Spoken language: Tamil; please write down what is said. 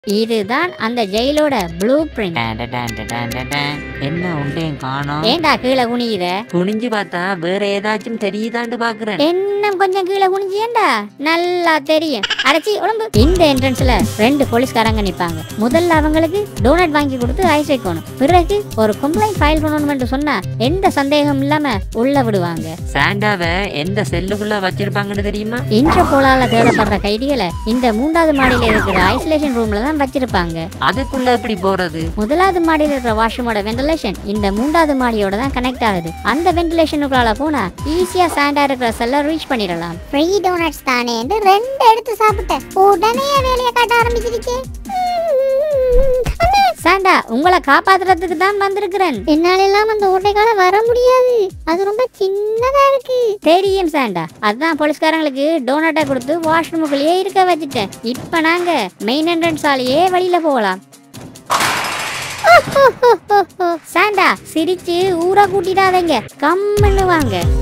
இதுதான் அந்த ஜெயிலோட ப்ளூ பிரிண்ட் டன் டன் டன் டன் டன் டன் டன். என்ன உண்டையும் காணோம் ஏண்டா கீழே குனியிற குனிஞ்சு பார்த்தா வேற ஏதாச்சும் தெரியுதான்னு பாக்குறேன் இன்னும் கொஞ்சம் கீழே குனிஞ்சியேண்டா நல்லா தெரியும் அடைச்சி உடம்பு இந்த என்ட்ரன்ஸ்ல ரெண்டு போலீஸ்காரங்க நிப்பாங்க முதல்ல அவங்களுக்கு டோனட் வாங்கி கொடுத்து ஐஸ் வைக்கணும் பிறகு ஒரு கம்ப்ளைண்ட் ஃபைல் பண்ணணும்னு சொன்னா எந்த சந்தேகம் இல்லாம உள்ள விடுவாங்க சாண்டாவை எந்த செல்லுக்குள்ள வச்சிருப்பாங்கன்னு தெரியுமா இன்டர்போலால தேடப்படுற கைதிகளை இந்த மூன்றாவது மாடியில இருக்கிற ஐசோலேஷன் ரூம்ல தான் வச்சிருப்பாங்க அதுக்குள்ள எப்படி போறது முதலாவது மாடியில இருக்கிற வாஷ்ரூமோட வென்டிலேஷன் இந்த மூன்றாவது மாடியோட தான் கனெக்ட் ஆகுது அந்த வென்டிலேஷனுக்குள்ளால போனா ஈஸியா சாண்டா இருக்கிற செல்ல ரீச் பண்ணிடலாம் ஃப்ரீ டோனட்ஸ் தானே என்று ரெண்டு எடுத்து சாப்பிட்டேன் உடனே வேலையை காட்ட ஆரம்பிச்சிருச்சு சாண்டா உங்களை காப்பாத்துறதுக்கு தான் வந்திருக்கிறேன் என்னால எல்லாம் அந்த ஓட்டைக்கால வர முடியாது அது ரொம்ப சின்னதா இருக்கு தெரியும் சாண்டா அதான் போலீஸ்காரங்களுக்கு டோனட்டை கொடுத்து வாஷ்ரூமுக்குள்ளேயே இருக்க வச்சுட்டேன் இப்ப நாங்க மெயின் என்ட்ரன்ஸ் ஆலேயே வெளியில போகலாம் சாண்டா சிரிச்சு ஊரை கூட்டிடாதீங்க கம்முன்னு வாங்க